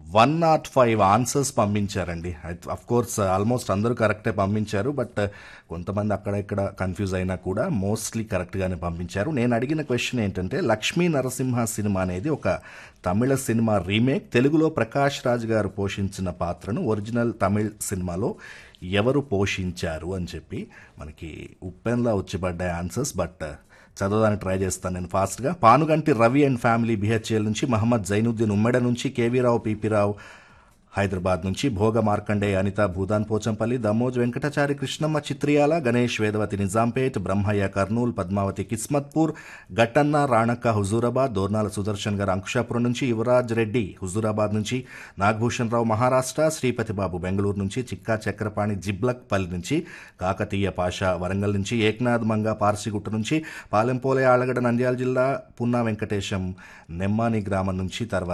one nought five answers పంపించారండి of course almost అందరూ కరెక్టే పంపించారు బట్ కొంతమంది అక్కడ ఇక్కడ కన్ఫ్యూజ్ అయినా కూడా మోస్ట్లీ కరెక్ట్గానే పంపించారు నేను అడిగిన క్వశ్చన్ ఏంటంటే లక్ష్మీ నరసింహ సినిమా అనేది ఒక తమిళ సినిమా రీమేక్ తెలుగులో ప్రకాష్ రాజ్ గారు పోషించిన పాత్రను ఒరిజినల్ తమిళ్ సినిమాలో ఎవరు పోషించారు అని చెప్పి మనకి ఉప్పెన్లా వచ్చి పడ్డాయి ఆన్సర్స్ బట్ చదవడానికి ట్రై చేస్తాను నేను ఫాస్ట్గా Panuganti Ravi and family BHEL నుంచి మహమ్మద్ జైనుద్దీన్ ఉమ్మెడ నుంచి కేవీ రావు పీపీ రావు హైదరాబాద్ నుంచి భోగ మార్కండే అనిత భూదాన్ పోచంపల్లి దమోజ్ వెంకటాచారి కృష్ణమ్మ చిత్రియాల గణేష్ వేదవతి నిజాంపేట్ బ్రహ్మయ్య కర్నూల్ పద్మావతి కిస్మత్పూర్ గట్టన్న రాణక్క హుజూరాబాద్ దోర్నాల సుదర్శన్ గారు అంకుషాపురం నుంచి యువరాజ్ రెడ్డి హుజూరాబాద్ నుంచి నాగభూషణ్ రావు మహారాష్ట్ర శ్రీపతి బాబు బెంగళూరు నుంచి చిక్కా చక్రపాణి జిబ్లక్పల్లి నుంచి కాకతీయ పాషా వరంగల్ నుంచి ఏక్నాథ్ మంగా పార్సిగుట్ట నుంచి పాలెంపోలే ఆలగడ నంద్యాల జిల్లా పున్నా వెంకటేశం నెమ్మాని గ్రామం నుంచి తర్వాత